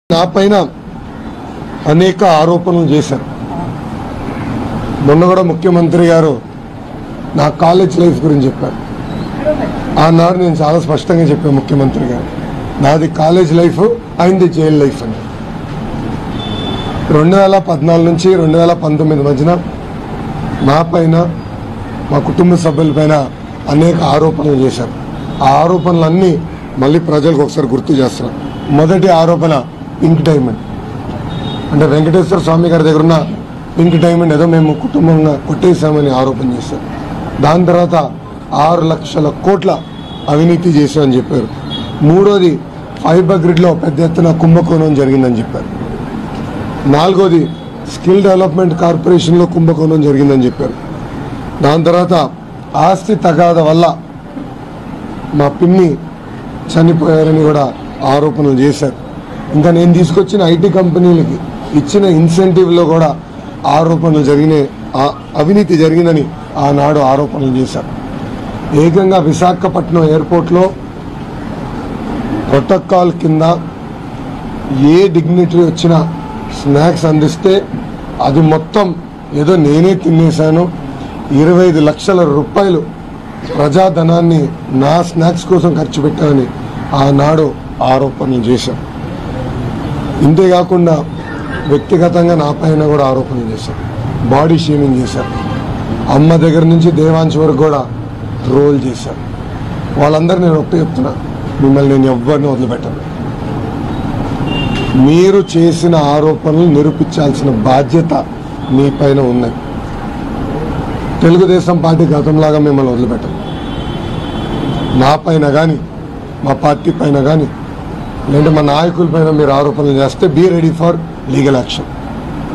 నా పైన అనేక ఆరోపణలు చేశారు మొన్న కూడా ముఖ్యమంత్రి గారు నా కాలేజ్ లైఫ్ గురించి చెప్పారు ఆనాడు నేను చాలా స్పష్టంగా చెప్పాను ముఖ్యమంత్రి గారు నాది కాలేజ్ లైఫ్ అయింది జైల్ లైఫ్ అని రెండు వేల పద్నాలుగు నుంచి రెండు వేల పంతొమ్మిది మధ్యన నా పైన మా కుటుంబ సభ్యులపైన అనేక ఆరోపణలు చేశారు ఆ ఆరోపణలన్నీ మళ్ళీ ప్రజలకు ఒకసారి గుర్తు చేస్తున్నాను మొదటి ఆరోపణ పింక్ డైమండ్ అంటే వెంకటేశ్వర స్వామి గారి దగ్గర ఉన్న పింక్ డైమండ్ ఏదో మేము కుటుంబంగా కొట్టేశామని ఆరోపణ చేశారు దాని తర్వాత ఆరు లక్షల కోట్ల అవినీతి చేశామని చెప్పారు మూడోది ఫైబర్ గ్రిడ్లో పెద్ద ఎత్తున కుంభకోణం జరిగిందని చెప్పారు నాలుగోది స్కిల్ డెవలప్మెంట్ కార్పొరేషన్లో కుంభకోణం జరిగిందని చెప్పారు దాని తర్వాత ఆస్తి తగాద వల్ల మా పిన్ని చనిపోయారని కూడా ఆరోపణలు చేశారు ఇంకా నేను తీసుకొచ్చిన ఐటీ కంపెనీలకి ఇచ్చిన ఇన్సెంటివ్లో కూడా ఆరోపణలు జరిగినాయి ఆ- అవినీతి జరిగిందని ఆనాడు ఆరోపణలు చేశారు ఏకంగా విశాఖపట్నం ఎయిర్పోర్ట్లో ప్రోటోకాల్ కింద ఏ డిగ్నిటరీ వచ్చినా స్నాక్స్ అందిస్తే అది మొత్తం ఏదో నేనే తినేశాను ఇరవై ఐదు లక్షల రూపాయలు ప్రజాధనాన్ని నా స్నాక్స్ కోసం ఖర్చు పెట్టానని ఆనాడు ఆరోపణలు చేశాం ఇంతేకాకుండా వ్యక్తిగతంగా నా పైన కూడా ఆరోపణలు చేశారు బాడీ షేమింగ్ చేశారు అమ్మ దగ్గర నుంచి దేవాంశ్ వరకు కూడా ట్రోల్ చేశారు వాళ్ళందరూ నేను ఒప్పి చెప్తున్నా మిమ్మల్ని నేను ఎవ్వరిని వదిలిపెట్టను మీరు చేసిన ఆరోపణలు నిరూపించాల్సిన బాధ్యత మీ పైన ఉన్నది తెలుగుదేశం పార్టీ గతంలాగా మిమ్మల్ని వదిలిపెట్టం నా పైన కానీ మా పార్టీ పైన కానీ లేదంటే మా నాయకుల పైన మీరు ఆరోపణలు చేస్తే be ready for legal action